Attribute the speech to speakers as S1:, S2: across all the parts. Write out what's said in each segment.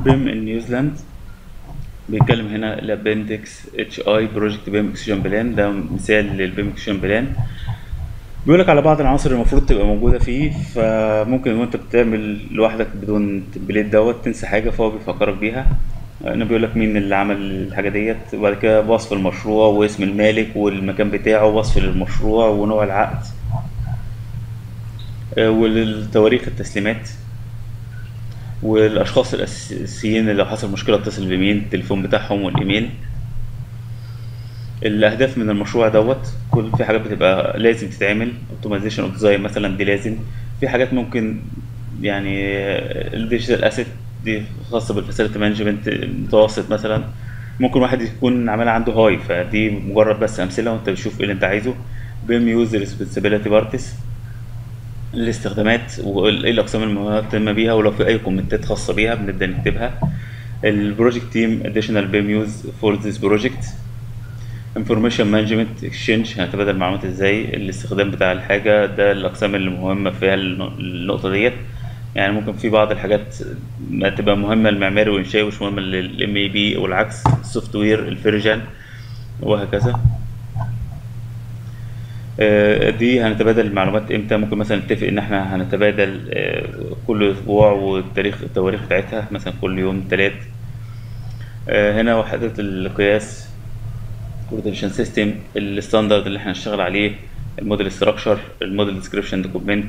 S1: بيم ان نيوزيلاند بيتكلم هنا الابندكس اتش اي بروجكت بيم اكسجن بلان ده مثال للبيم اكسجن بلان بيقول لك على بعض العناصر المفروض تبقى موجوده فيه فممكن وانت بتعمل لوحدك بدون التمبليت دوت تنسى حاجه فهو بيفكرك بيها هنا بيقول لك مين اللي عمل الحاجه ديت وبعد كده وصف المشروع واسم المالك والمكان بتاعه وصف للمشروع ونوع العقد آه، والتواريخ التسليمات والاشخاص الاساسيين اللي لو حصل مشكله اتصل بمين التليفون بتاعهم والايميل الاهداف من المشروع دوت كل في حاجات بتبقى لازم تتعمل اوتومايزيشن اوف ديزاين مثلا دي لازم في حاجات ممكن يعني الديجيتال اسيت دي خاصه بالفاسيلتي مانجمنت متوسط مثلا ممكن واحد يكون عاملها عنده هاي فدي مجرد بس امثله وانت بتشوف ايه اللي انت عايزه بيم يوز ريسبونسابيلتي بارتس الاستخدامات وايه الاقسام المهتمه بيها ولو في اي كومنتات خاصه بيها بنبدا نكتبها البروجكت تيم اديشنال بيم يوز فور ذيس بروجكت انفورميشن مانجمنت اكسشينج هنتبادل معلومات ازاي الاستخدام بتاع الحاجه ده الاقسام اللي مهمه فيها النق- النقطه ديت يعني ممكن في بعض الحاجات ما تبقى مهمه للمعماري والانشائي ومش مهمه للام اي بي والعكس السوفت وير الفيرجن وهكذا آه، دي هنتبادل المعلومات امتى ممكن مثلا نتفق ان احنا هنتبادل آه، كل اسبوع والتاريخ التواريخ بتاعتها مثلا كل يوم تلات آه، هنا وحدات القياس كوردينيشن سيستم الستاندرد اللي احنا هنشتغل عليه الموديل ستراكشر الموديل ديسكريبشن دوكيمنت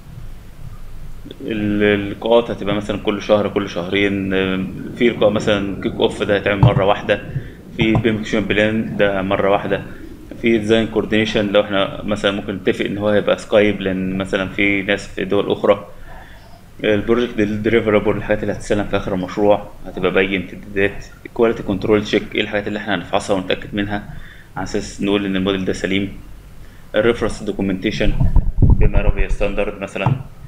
S1: اللقاءات هتبقى مثلا كل شهر كل شهرين آم، في لقاء مثلا كيك اوف ده هيتعمل مره واحده في بيمكشن بلان ده مره واحده في ديزاين كوردينيشن لو احنا مثلا ممكن نتفق ان هو هيبقى سكايب لان مثلا في ناس في دول اخرى البروجكت ديليفرابل الحاجات اللي هتتسلم في اخر المشروع هتبقى باقي امتدادات الكواليتي كنترول تشيك ايه الحاجات اللي احنا هنفحصها ونتاكد منها على اساس نقول ان الموديل ده سليم الريفرنس دوكيومنتيشن بما يرضي ستاندرد مثلا